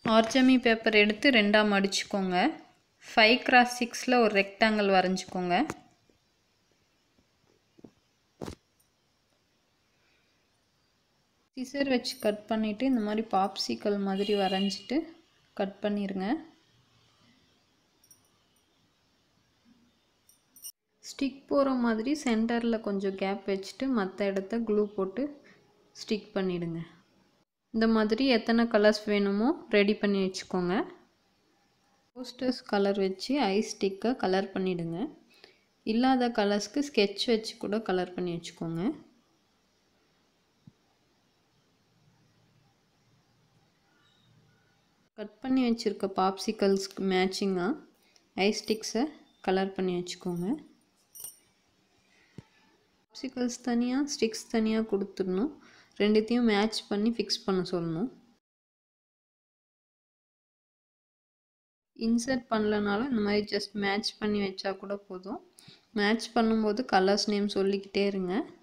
ஆர்ஜமி paper எடுத்து ரெண்டாக மடிச்சுக்கோங்க ஃபைவ் கிராஸ் சிக்ஸில் ஒரு ரெக்டாங்கிள் வரைஞ்சிக்கோங்க சிசர் வச்சு கட் பண்ணிவிட்டு இந்த மாதிரி பாப்சிக்கல் மாதிரி வரைஞ்சிட்டு கட் பண்ணிடுங்க ஸ்டிக் போகிற மாதிரி சென்டரில் கொஞ்சம் கேப் வச்சுட்டு மற்ற இடத்த க்ளூ போட்டு ஸ்டிக் பண்ணிவிடுங்க இந்த மாதிரி எத்தனை கலர்ஸ் வேணுமோ ரெடி பண்ணி வச்சுக்கோங்க போஸ்டர்ஸ் கலர் வச்சு ஐ ஸ்டிக்கை கலர் பண்ணிவிடுங்க இல்லாத கலர்ஸ்க்கு ஸ்கெட்ச் வச்சு கூட கலர் பண்ணி வச்சுக்கோங்க கட் பண்ணி வச்சுருக்க பாப்சிக்கல்ஸ்க்கு மேட்சிங்காக ஐ ஸ்டிக்ஸை கலர் பண்ணி வச்சுக்கோங்க பாப்சிக்கல்ஸ் தனியாக ஸ்டிக்ஸ் தனியாக கொடுத்துடணும் ரெண்டுத்தையும் மேட்ச் பண்ணி ஃபிக்ஸ் பண்ண சொல்லணும் இன்சர்ட் பண்ணலனாலும் இந்த மாதிரி ஜஸ்ட் மேட்ச் பண்ணி வச்சா கூட போதும் மேட்ச் பண்ணும்போது கலர்ஸ் நேம் சொல்லிக்கிட்டே இருங்க